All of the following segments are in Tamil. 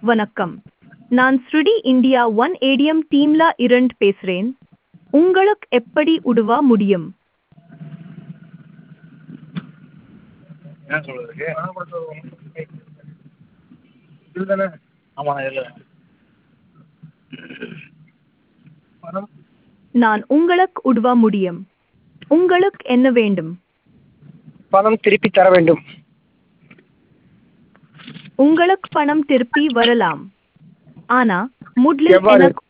வணக்கம் நான் ஸ்ருடி இந்தியா ஒன் ஏடிஎம் டீம்ல இருந்து பேசுறேன் உங்களுக்கு எப்படி உதவ முடியும் என்ன சொல்றதுக்கு இதுதானே ஆமாண்ணா இல்லை பணம் நான் உங்களுக்கு உதவ முடியும் உங்களுக்கு என்ன வேண்டும் பணம் திருப்பி தர வேண்டும் உங்களுக்கு பணம் திருப்பி வரலாம் ஆனா முதலில் எவ்வாறு? எனக்கு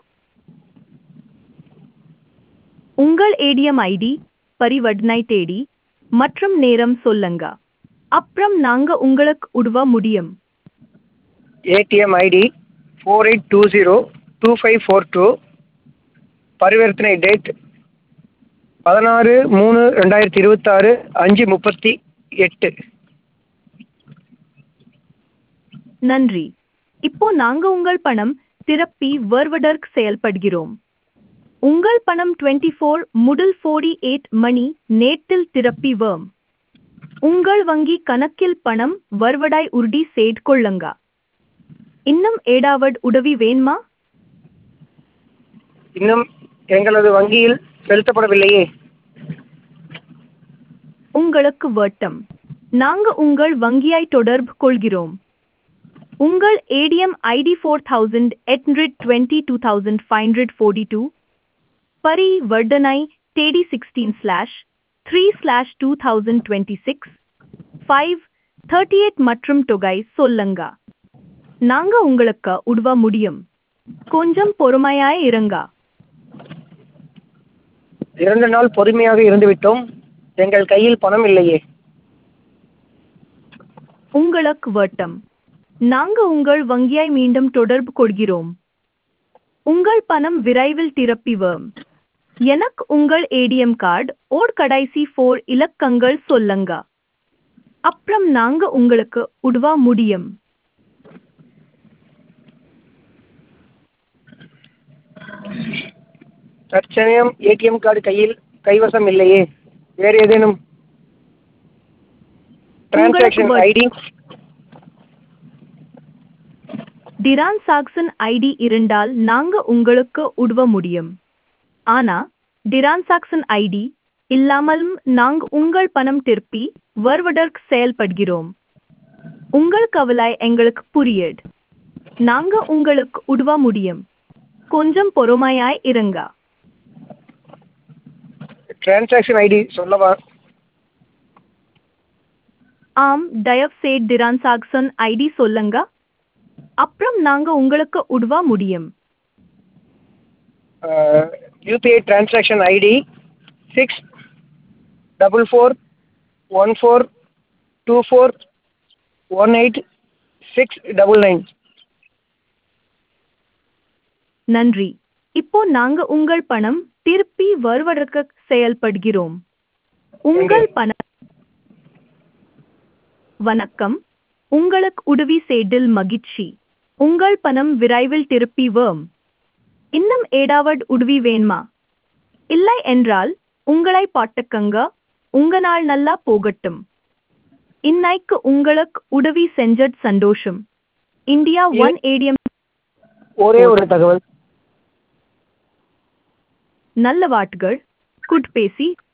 உங்கள் ஏடிஎம் ஐடி பரிவர்த்தனை தேதி மற்றும் நேரம் சொல்லுங்க அப்புறம் நாங்க உங்களுக்கு உதவ முடியும் ATM ID four eight two zero two five four two பரிவர்த்தனை டேட் பதினாறு மூணு ரெண்டாயிரத்தி இருபத்தாறு அஞ்சு முப்பத்தி எட்டு நன்றி இப்போ நாங்க உங்கள் பணம் திருப்பி வருவதற்கு செயல்படுகிறோம் உங்கள் பணம் 24 ஃபோர் முதல் 48 எயிட் மணி நேற்றில் திருப்பி வரும் உங்கள் வங்கி கணக்கில் பணம் வருவதாய் உறுதி செய்து கொள்ளுங்க இன்னும் ஏதாவது உதவி வேணுமா இன்னும் எங்களது வங்கியில் செலுத்தப்படவில்லையே உங்களுக்கு வட்டம் நாங்க உங்கள் வங்கியை தொடர்பு கொள்கிறோம் உங்கள் ATM ID four thousand eight hundred twenty two thousand five hundred forty two பரிவர்த்தனை தேதி sixteen slash three slash two thousand twenty six five thirty eight மற்றும் தொகை சொல்லுங்க நாங்க உங்களுக்கு உதவ முடியும் கொஞ்சம் பொறுமையாய் இருங்க இரண்டு நாள் பொறுமையாக இருந்துவிட்டோம் எங்கள் கையில் பணம் இல்லையே உங்களுக்கு வட்டம் நாங்க உங்கள் வங்கியை மீண்டும் தொடர்பு கொள்கிறோம் உங்கள் பணம் விரைவில் திருப்பி வரும் எனக்கு உங்கள் ஏடிஎம் கார்டு ஓர் கடைசி ஃபோர் இலக்கங்கள் சொல்லுங்க அப்புறம் நாங்க உங்களுக்கு உதவ முடியும் தற்சமயம் ஏடிஎம் கார்டு கையில் கைவசம் இல்லையே வேறு ஏதேனும் டிரான்சாக்ஷன் உங்களுக்கு ஐடி டிரான் சாக்சன் ஐடி இருந்தால் நாங்க உங்களுக்கு உதவ முடியும் ஆனா டிரான் சாக்சன் ஐடி இல்லாமலும் நாங்க உங்கள் பணம் திருப்பி வருவதற்கு செயல்படுகிறோம் உங்கள் கவலை எங்களுக்கு புரியுது நாங்க உங்களுக்கு உதவ முடியும் கொஞ்சம் பொறுமையாய் இருங்க டிரான்சாக்ஷன் ஐடி சொல்லவா ஆம் தயவு செய்து டிரான் சாக்சன் ஐடி சொல்லுங்க அப்புறம் நாங்க உங்களுக்கு உதவ முடியும் UPI transaction ID six double four one four two four one eight six double nine நன்றி இப்போ நாங்க உங்கள் பணம் திருப்பி வருவதற்கு செயல்படுகிறோம் உங்கள் பணம் வணக்கம் உங்களுக்கு உதவி செய்தில் மகிழ்ச்சி உங்கள் பணம் விரைவில் திருப்பி வரும் இன்னும் ஏதாவது உதவி வேணுமா இல்லை என்றால் உங்களை பாட்டுக்கங்க உங்க நாள் நல்லா போகட்டும் இன்னைக்கு உங்களுக்கு உதவி செஞ்சது சந்தோஷம் இந்தியா ஒன் ஏடிஎம் ஒரே ஒரு தகவல் நல்ல வாட்டுகள் குட் பேசி